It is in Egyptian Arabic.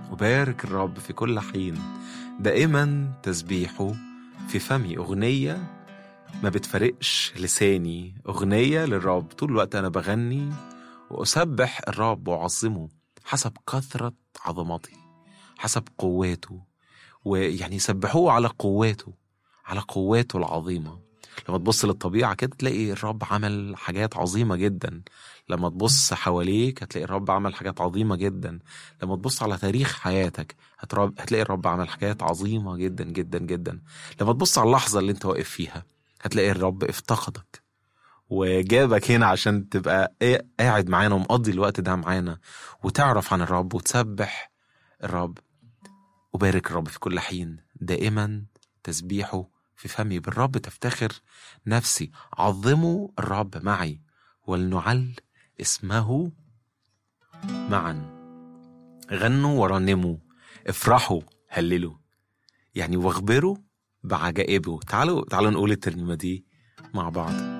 أبارك الرب في كل حين دائما تسبيحه في فمي أغنية ما بتفرقش لساني أغنية للرب طول الوقت أنا بغني وأسبح الرب وأعظمه حسب كثرة عظمته حسب قواته ويعني سبحوه على قواته على قواته العظيمة لما تبص للطبيعة كده تلاقي الرب عمل حاجات عظيمة جدا لما تبص حواليك هتلاقي الرب عمل حاجات عظيمة جدا لما تبص على تاريخ حياتك هتلاقي الرب عمل حاجات عظيمة جدا جدا جدا لما تبص على اللحظة اللي انت واقف فيها هتلاقي الرب افتقدك وجابك هنا عشان تبقى قاعد معانا ومقضي الوقت ده معانا وتعرف عن الرب وتسبح الرب أبارك الرب في كل حين دائما تسبيحه في فمي بالرب تفتخر نفسي عظموا الرب معي ولنعل اسمه معا غنوا ورنموا افرحوا هللوا يعني واخبروا بعجائبه تعالوا تعالوا نقول الترنيمه دي مع بعض